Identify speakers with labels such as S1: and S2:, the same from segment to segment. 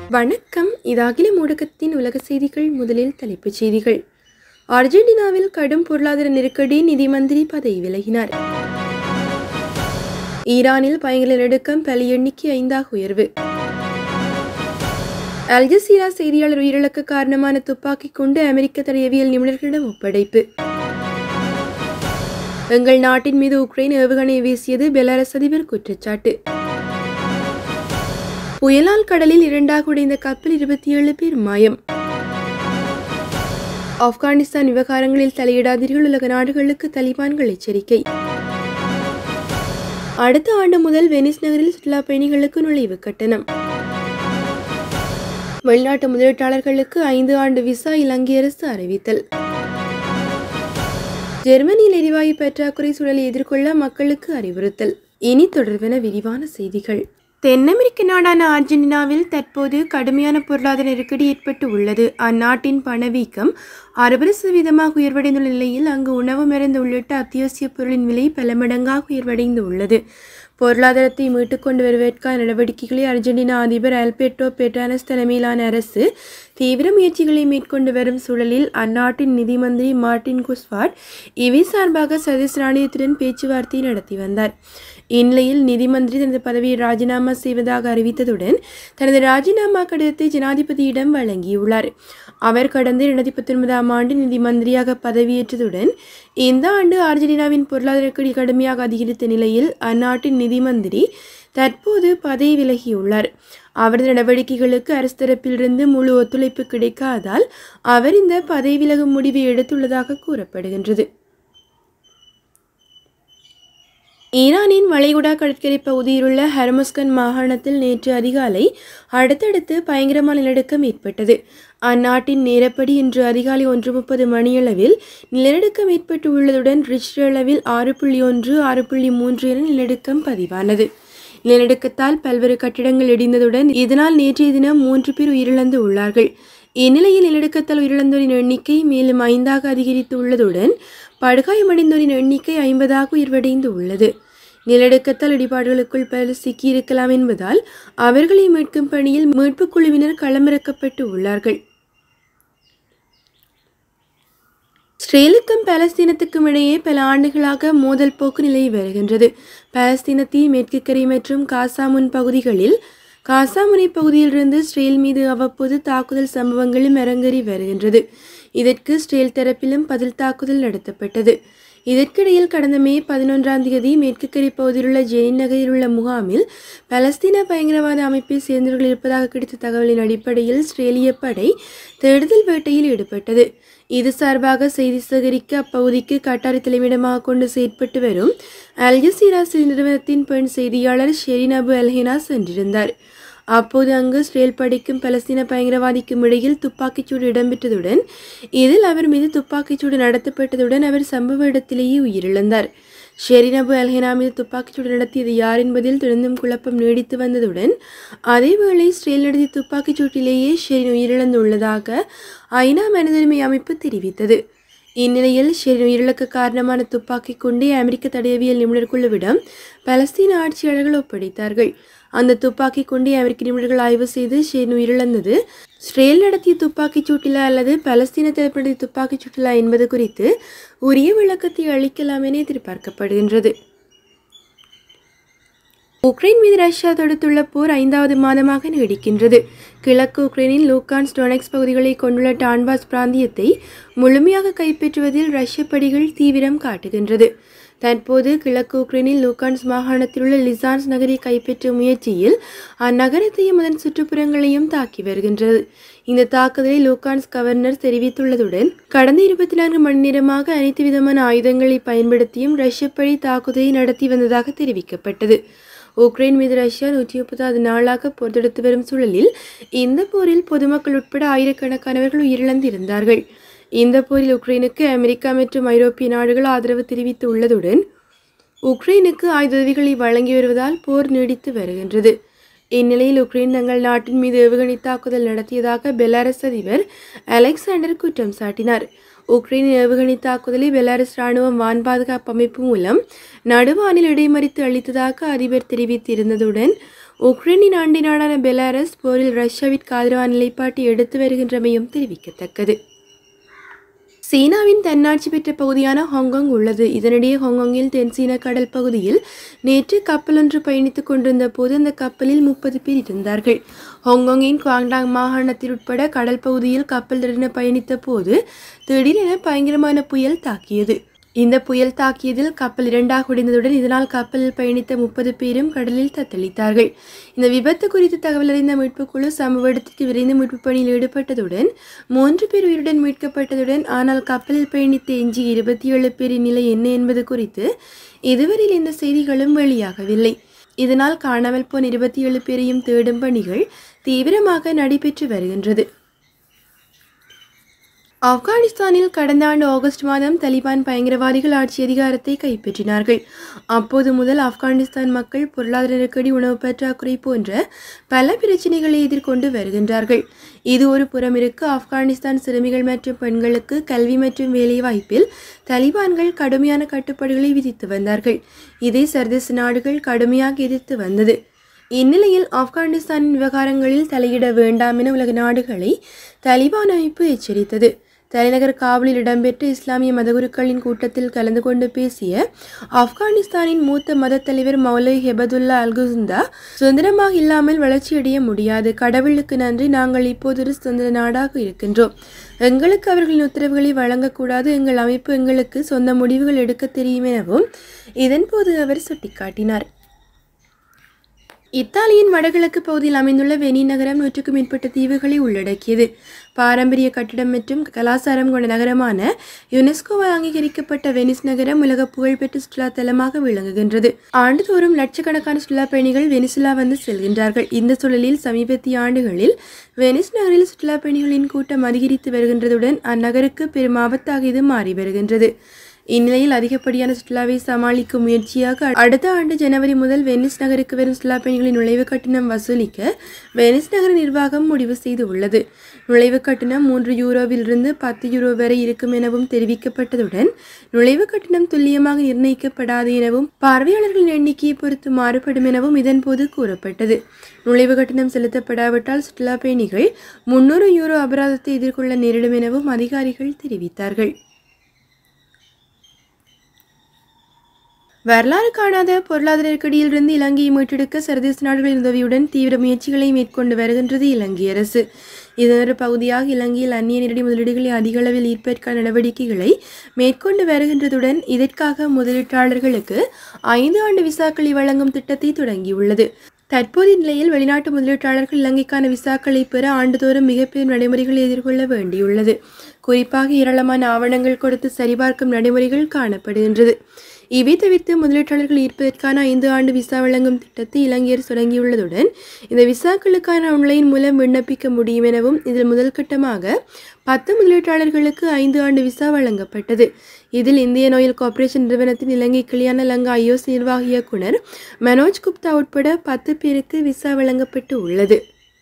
S1: வணக்கம் இது அகில ஊடகத்தின் உலக செய்திகள் முதலில் தலைப்புச் செய்திகள் அர்ஜென்டினாவில் கடும் பொருளாதார நெருக்கடி நிதி மந்திரி பதவி விலகினார் ஈரானில் பயங்கர நடுக்கம் பலி எண்ணிக்கை ஐந்தாக உயர்வு அல்ஜசீரா செய்தியாளர் உயிரிழக்க காரணமான துப்பாக்கி கொண்டு அமெரிக்க தடயவியல் நிபுணர்களிடம் ஒப்படைப்பு எங்கள் நாட்டின் மீது உக்ரைன் ஏவுகணை வீசியது பெலாரஸ் அதிபர் குற்றச்சாட்டு புயலால் கடலில் இரண்டாக உடைந்த கப்பல் இருபத்தி ஏழு பேர் மாயம் ஆப்கானிஸ்தான் விவகாரங்களில் தலையிடாதீர்கள் உலக நாடுகளுக்கு தலிபான்கள் எச்சரிக்கை அடுத்த ஆண்டு முதல் வெனிஸ் நகரில் சுற்றுலா பயணிகளுக்கு நுழைவு கட்டணம் வெளிநாட்டு முதலீட்டாளர்களுக்கு ஐந்து ஆண்டு விசா இலங்கை அரசு அறிவித்தல் ஜெர்மனியில் எரிவாயு பற்றாக்குறை சூழலை எதிர்கொள்ள மக்களுக்கு அறிவுறுத்தல் இனி தொடர்பென விரிவான செய்திகள் தென் அமெரிக்க நாடான அர்ஜென்டினாவில் தற்போது கடுமையான பொருளாதார நெருக்கடி ஏற்பட்டு உள்ளது அந்நாட்டின் பணவீக்கம் அறுபது சதவீதமாக உயர்வடைந்துள்ள நிலையில் அங்கு உணவு மருந்து உள்ளிட்ட அத்தியாவசிய பொருளின் விலை பல மடங்காக உயர்வடைந்து உள்ளது பொருளாதாரத்தை மீட்டுக் கொண்டு வருவதற்கான நடவடிக்கைகளை அர்ஜென்டினா அதிபர் அல்பெர்டோ பெட்டானஸ் தலைமையிலான அரசு தீவிர முயற்சிகளை மேற்கொண்டு வரும் சூழலில் அந்நாட்டின் நிதி மந்திரி மார்டின் குஸ்வாட் இவை சார்பாக சர்வதேச நாணயத்துடன் பேச்சுவார்த்தை நடத்தி வந்தார் இந்நிலையில் நிதி மந்திரி தனது பதவியை ராஜினாமா செய்வதாக அறிவித்ததுடன் தனது ராஜினாமா கடிதத்தை ஜனாதிபதியிடம் வழங்கியுள்ளார் அவர் கடந்த இரண்டாயிரத்தி பத்தொன்பதாம் ஆண்டு நிதி மந்திரியாக பதவியேற்றதுடன் இந்த ஆண்டு அர்ஜென்டினாவின் பொருளாதார நெருக்கடி கடுமையாக அதிகரித்த நிலையில் அந்நாட்டின் நிதி மந்திரி தற்போது பதவி விலகியுள்ளார் அவரது நடவடிக்கைகளுக்கு அரசு தரப்பிலிருந்து முழு ஒத்துழைப்பு கிடைக்காதால் அவர் இந்த பதவி விலகும் முடிவை எடுத்துள்ளதாக கூறப்படுகின்றது ஈரானின் வளைகுடா கடற்கரை பகுதியில் உள்ள ஹர்மஸ்கன் மாகாணத்தில் நேற்று அதிகாலை அடுத்தடுத்து பயங்கரமான நிலநடுக்கம் ஏற்பட்டது அந்நாட்டின் நேரப்படி இன்று அதிகாலை ஒன்று முப்பது மணியளவில் நிலநடுக்கம் ஏற்பட்டு உள்ளதுடன் ரிச்டர் அளவில் ஆறு புள்ளி ஒன்று ஆறு புள்ளி மூன்று என நிலநடுக்கம் பதிவானது நிலநடுக்கத்தால் பல்வேறு கட்டிடங்கள் இடிந்ததுடன் இதனால் நேற்றைய தினம் மூன்று பேர் உயிரிழந்து உள்ளார்கள் இந்நிலையில் நிலநடுக்கத்தால் உயிரிழந்தோரின் எண்ணிக்கை மேலும் ஐந்தாக அதிகரித்து உள்ளதுடன் படுகாயமடைந்தோரின் எண்ணிக்கை ஐம்பதாக உயர்வடைந்து உள்ளது நிலநடுக்கத்தால் இடிபாடுகளுக்குள் பலர் சிக்கியிருக்கலாம் என்பதால் அவர்களை மீட்கும் பணியில் மீட்புக் குழுவினர் களமிறக்கப்பட்டு உள்ளார்கள் இஸ்ரேலுக்கும் பாலஸ்தீனத்துக்கும் இடையே பல ஆண்டுகளாக மோதல் போக்கு நிலவி வருகின்றது பாலஸ்தீனத்தின் மேற்கு கரை மற்றும் காசா முன் பகுதிகளில் காசா முனை பகுதியிலிருந்து இஸ்ரேல் மீது அவ்வப்போது தாக்குதல் சம்பவங்களும் அரங்கேறி வருகின்றது இதற்கு இஸ்ரேல் தரப்பிலும் பதில் தாக்குதல் நடத்தப்பட்டது இதற்கிடையில் கடந்த மே பதினொன்றாம் தேதி மேற்கு கரை பகுதியில் உள்ள ஜெனின் நகரில் உள்ள முகாமில் பலஸ்தீன பயங்கரவாத அமைப்பை சேர்ந்தவர்கள் இருப்பதாக கிடைத்த தகவலின் அடிப்படையில் இஸ்ரேலிய படை தேடுதல் வேட்டையில் ஈடுபட்டது இது சார்பாக செய்தி சேகரிக்க அப்பகுதிக்கு கட்டாரி தலைமையிடமாக கொண்டு செயற்பட்டு வரும் அல்ஜசீரா செய்தி நிறுவனத்தின் பெண் செய்தியாளர் ஷெரின் அபு அல்ஹினா சென்றிருந்தார் அப்போது அங்கு இஸ்ரேல் படைக்கும் பலஸ்தீன பயங்கரவாதிக்கும் இடையில் துப்பாக்கிச்சூடு இடம்பெற்றதுடன் இதில் அவர் மீது துப்பாக்கிச்சூடு நடத்தப்பட்டதுடன் அவர் சம்பவ இடத்திலேயே உயிரிழந்தார் ஷெரின் அபு அல்ஹெனா மீது துப்பாக்கிச்சூடு நடத்தியது யார் என்பதில் தொடர்ந்தும் குழப்பம் நீடித்து வந்ததுடன் அதேவேளை இஸ்ரேல் நடத்திய துப்பாக்கிச்சூட்டிலேயே ஷெரின் உயிரிழந்துள்ளதாக ஐநா மனிதுரிமை அமைப்பு தெரிவித்தது இந்நிலையில் ஷெரின் உயிரிழக்க காரணமான துப்பாக்கி கொண்டே அமெரிக்க தடயவியல் நிபுணர் குழுவிடம் பலஸ்தீன ஆட்சியாளர்கள் ஒப்படைத்தார்கள் அந்த துப்பாக்கி கொண்டே அமெரிக்க நிபுணர்கள் ஆய்வு செய்து ஷெரின் உயிரிழந்தது இஸ்ரேல் நடத்திய துப்பாக்கிச் சூட்டிலா அல்லது பலஸ்தீன தரப்பு நடத்திய துப்பாக்கிச் சூட்டிலா என்பது குறித்து உரிய விளக்கத்தை அளிக்கலாம் என எதிர்பார்க்கப்படுகின்றது உக்ரைன் மீது ரஷ்யா தொடுத்துள்ள போர் ஐந்தாவது மாதமாக நீடிக்கின்றது கிழக்கு உக்ரைனின் லூகான்ஸ் டொனெக்ஸ் பகுதிகளை கொண்டுள்ள டான்பாஸ் பிராந்தியத்தை முழுமையாக கைப்பற்றுவதில் ரஷ்ய படைகள் தீவிரம் காட்டுகின்றது தற்போது கிழக்கு உக்ரைனில் லூகான்ஸ் மாகாணத்தில் உள்ள லிசான்ஸ் நகரை கைப்பற்றும் முயற்சியில் அந்நகரத்தையும் அதன் சுற்றுப்புறங்களையும் தாக்கி வருகின்றது இந்த தாக்குதலை லூகான்ஸ் கவர்னர் தெரிவித்துள்ளதுடன் கடந்த இருபத்தி நான்கு மணி நேரமாக அனைத்து விதமான ஆயுதங்களை பயன்படுத்தியும் ரஷ்ய படை தாக்குதலை நடத்தி வந்ததாக தெரிவிக்கப்பட்டது உக்ரைன் மீது ரஷ்யா நூற்றி முப்பதாவது நாளாக போர் தொடுத்து வரும் சூழலில் இந்த போரில் பொதுமக்கள் உட்பட ஆயிரக்கணக்கானவர்கள் உயிரிழந்திருந்தார்கள் இந்த போரில் உக்ரைனுக்கு அமெரிக்கா மற்றும் ஐரோப்பிய நாடுகள் ஆதரவு தெரிவித்து உள்ளதுடன் உக்ரைனுக்கு ஆயுத உதவிகளை வழங்கி வருவதால் போர் நீடித்து வருகின்றது இந்நிலையில் உக்ரைன் தங்கள் நாட்டின் மீது ஏவுகணை தாக்குதல் நடத்தியதாக பெலாரஸ் அதிபர் அலெக்சாண்டர் குற்றம் சாட்டினார் உக்ரைனின் ஏவுகணை தாக்குதலை பெலாரஸ் ராணுவம் வான் பாதுகாப்பு அமைப்பு மூலம் நடுவானில் இடைமறித்து அளித்ததாக அதிபர் தெரிவித்திருந்ததுடன் உக்ரைனின் ஆண்டி நாடான பெலாரஸ் போரில் ரஷ்யாவிற்கு ஆதரவான நிலைப்பாட்டை எடுத்து வருகின்றமையும் தெரிவிக்கத்தக்கது சீனாவின் தன்னாட்சி பெற்ற பகுதியான ஹாங்காங் உள்ளது இதனிடையே ஹாங்காங்கில் தென்சீன கடல் பகுதியில் நேற்று கப்பல் ஒன்று பயணித்துக் கொண்டிருந்த போது அந்த கப்பலில் முப்பது பேர் இருந்தார்கள் ஹாங்காங்கின் குவாங்டாங் மாகாணத்தில் உட்பட கடல் பகுதியில் கப்பல் திடீரென பயணித்த போது திடீரென பயங்கரமான புயல் தாக்கியது இந்த புயல் தாக்கியதில் கப்பல் இரண்டாக உடைந்ததுடன் இதனால் கப்பலில் பயணித்த முப்பது பேரும் கடலில் தத்தளித்தார்கள் இந்த விபத்து குறித்து தகவல் அறிந்த மீட்புக் குழு சம்பவ இடத்திற்கு விரைந்து மீட்புப் பணியில் ஈடுபட்டதுடன் மூன்று பேர் உயிருடன் மீட்கப்பட்டதுடன் ஆனால் கப்பலில் பயணித்த எஞ்சி இருபத்தி ஏழு பேரின் நிலை என்ன என்பது குறித்து இதுவரையில் எந்த செய்திகளும் வெளியாகவில்லை இதனால் காணாமல் போன இருபத்தி ஏழு பேரையும் தேடும் பணிகள் தீவிரமாக நடைபெற்று வருகின்றது ஆப்கானிஸ்தானில் கடந்த ஆண்டு ஆகஸ்ட் மாதம் தலிபான் பயங்கரவாதிகள் ஆட்சி அதிகாரத்தை கைப்பற்றினார்கள் அப்போது முதல் ஆப்கானிஸ்தான் மக்கள் பொருளாதார நெருக்கடி உணவு பற்றாக்குறை போன்ற பல பிரச்சனைகளை எதிர்கொண்டு வருகின்றார்கள் இது ஒரு புறம் இருக்க ஆப்கானிஸ்தான் சிறுமிகள் மற்றும் பெண்களுக்கு கல்வி மற்றும் வேலைவாய்ப்பில் தலிபான்கள் கடுமையான கட்டுப்பாடுகளை விதித்து வந்தார்கள் இதை சர்வதேச நாடுகள் கடுமையாக எதிர்த்து வந்தது இந்நிலையில் ஆப்கானிஸ்தானின் விவகாரங்களில் தலையிட வேண்டாம் என உலக நாடுகளை தலிபான் அமைப்பு எச்சரித்தது தலைநகர் காபூலில் இடம்பெற்ற இஸ்லாமிய மதகுருக்களின் கூட்டத்தில் கலந்து கொண்டு பேசிய ஆப்கானிஸ்தானின் மூத்த மத தலைவர் மௌலவி ஹெபதுல்லா அல்குசுந்தா சுதந்திரமாக இல்லாமல் வளர்ச்சியடைய முடியாது கடவுளுக்கு நன்றி நாங்கள் இப்போது ஒரு சுதந்திர நாடாக இருக்கின்றோம் எங்களுக்கு அவர்களின் உத்தரவுகளை வழங்கக்கூடாது எங்கள் அமைப்பு எங்களுக்கு சொந்த முடிவுகள் எடுக்க தெரியும் எனவும் இதன்போது அவர் சுட்டிக்காட்டினார் இத்தாலியின் வடகிழக்கு பகுதியில் அமைந்துள்ள வெனி நகரம் நூற்றுக்கும் மேற்பட்ட தீவுகளை உள்ளடக்கியது பாரம்பரிய கட்டிடம் மற்றும் கலாச்சாரம் கொண்ட நகரமான யுனெஸ்கோவால் அங்கீகரிக்கப்பட்ட வெனிஸ் நகரம் உலக புகழ்பெற்ற சுற்றுலா தலமாக விளங்குகின்றது ஆண்டுதோறும் லட்சக்கணக்கான சுற்றுலா பயணிகள் வெனிசுலா வந்து செல்கின்றார்கள் இந்த சூழலில் சமீபத்திய ஆண்டுகளில் வெனிஸ் நகரில் சுற்றுலா பயணிகளின் கூட்டம் அதிகரித்து வருகின்றதுடன் அந்நகருக்கு பெரும் ஆபத்தாக இது மாறி வருகின்றது இந்நிலையில் அதிகப்படியான சுற்றுலாவை சமாளிக்கும் முயற்சியாக அடுத்த ஆண்டு ஜனவரி முதல் வெனிஸ் நகருக்கு வரும் சுற்றுலா பயணிகளின் நுழைவு கட்டணம் வசூலிக்க வெனிஸ் நகர நிர்வாகம் முடிவு செய்துள்ளது நுழைவு கட்டணம் மூன்று யூரோவிலிருந்து பத்து யூரோ வரை இருக்கும் எனவும் தெரிவிக்கப்பட்டதுடன் நுழைவு கட்டணம் துல்லியமாக நிர்ணயிக்கப்படாது எனவும் பார்வையாளர்களின் எண்ணிக்கையை பொறுத்து மாறுபடும் எனவும் இதன்போது கூறப்பட்டது நுழைவு கட்டணம் செலுத்தப்படாவிட்டால் சுற்றுலா பயணிகள் முன்னூறு யூரோ அபராதத்தை எதிர்கொள்ள நேரிடும் எனவும் அதிகாரிகள் தெரிவித்தார்கள் வரலாறு காணாத பொருளாதார நெருக்கடியிலிருந்து இலங்கையை மீட்டெடுக்க சர்வதேச நாடுகளின் உதவியுடன் தீவிர முயற்சிகளை மேற்கொண்டு வருகின்றது இலங்கை அரசு இதன் ஒரு பகுதியாக இலங்கையில் அந்நிய நேரடி முதலீடுகளை அதிக அளவில் ஈர்ப்பதற்கான நடவடிக்கைகளை மேற்கொண்டு வருகின்றதுடன் இதற்காக முதலீட்டாளர்களுக்கு ஐந்து ஆண்டு விசாக்களை வழங்கும் திட்டத்தை தொடங்கியுள்ளது தற்போதைய நிலையில் வெளிநாட்டு முதலீட்டாளர்கள் இலங்கைக்கான விசாக்களை பெற ஆண்டுதோறும் மிகப்பெரிய நடைமுறைகளை எதிர்கொள்ள வேண்டியுள்ளது குறிப்பாக ஏராளமான ஆவணங்கள் கொடுத்து சரிபார்க்கும் நடைமுறைகள் காணப்படுகின்றது இவை தவிர்த்து முதலீட்டாளர்கள் ஈர்ப்பதற்கான ஐந்து ஆண்டு விசா வழங்கும் திட்டத்தை இலங்கையர் தொடங்கியுள்ளதுடன் இந்த விசாக்களுக்கான ஆன்லைன் மூலம் விண்ணப்பிக்க முடியும் எனவும் இதில் முதல் கட்டமாக பத்து முதலீட்டாளர்களுக்கு ஐந்து ஆண்டு விசா வழங்கப்பட்டது இதில் இந்தியன் ஆயில் கார்ப்பரேஷன் நிறுவனத்தின் இலங்கை கிளியான லங்கா ஐஓசி நிர்வாக இயக்குனர் மனோஜ் குப்தா உட்பட பத்து பேருக்கு விசா வழங்கப்பட்டு உள்ளது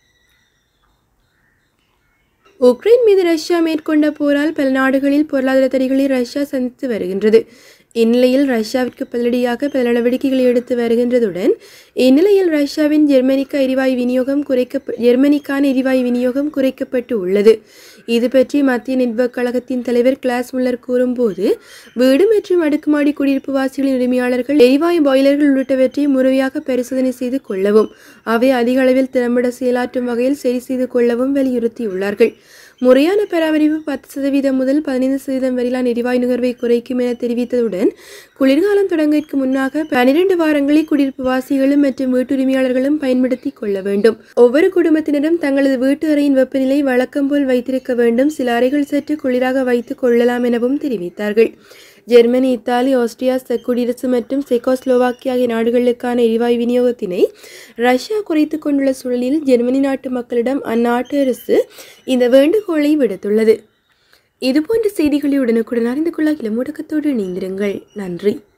S1: உக்ரைன் மீது ரஷ்யா மேற்கொண்ட போரால் பல நாடுகளில் பொருளாதார தடைகளை ரஷ்யா சந்தித்து வருகின்றது இந்நிலையில் ரஷ்யாவிற்கு பதிலடியாக பல நடவடிக்கைகளை எடுத்து வருகின்றதுடன் இந்நிலையில் ரஷ்யாவின் ஜெர்மனிக்கு எரிவாயு விநியோகம் குறைக்க ஜெர்மனிக்கான எரிவாயு விநியோகம் குறைக்கப்பட்டு உள்ளது இது பற்றி மத்திய நெட்வொர்க் கழகத்தின் தலைவர் கிளாஸ் முல்லர் கூறும்போது வீடு மற்றும் அடுக்குமாடி குடியிருப்பு வாசிகளின் உரிமையாளர்கள் எரிவாயு பாய்லர்கள் உள்ளிட்டவற்றை முறையாக பரிசோதனை செய்து கொள்ளவும் அவை அதிக அளவில் திறம்பட செயலாற்றும் வகையில் சரி செய்து கொள்ளவும் வலியுறுத்தியுள்ளார்கள் முறையான பராமரிப்பு பத்து சதவீதம் முதல் பதினைந்து சதவீதம் வரையிலான எரிவாயு நுகர்வை குறைக்கும் என தெரிவித்ததுடன் குளிர்காலம் தொடங்குவதற்கு முன்னாக பனிரெண்டு வாரங்களை குடியிருப்பு வாசிகளும் மற்றும் வீட்டுரிமையாளர்களும் பயன்படுத்தி கொள்ள வேண்டும் ஒவ்வொரு குடும்பத்தினரும் தங்களது வீட்டு அறையின் வெப்பநிலை வழக்கம் போல் வைத்திருக்க வேண்டும் சில அறைகள் சற்று குளிராக வைத்துக் கொள்ளலாம் எனவும் தெரிவித்தார்கள் ஜெர்மனி இத்தாலி ஆஸ்திரியா செக் குடியரசு மற்றும் செக்கோஸ்லோவாக்கியா ஆகிய நாடுகளுக்கான எரிவாயு விநியோகத்தினை ரஷ்யா குறைத்துக் கொண்டுள்ள சூழலில் ஜெர்மனி நாட்டு மக்களிடம் அந்நாட்டு அரசு இந்த வேண்டுகோளை விடுத்துள்ளது இதுபோன்ற செய்திகளை உடனுக்குடன் அறிந்து கொள்ள இளமுடக்கத்தோடு இணைந்திருங்கள் நன்றி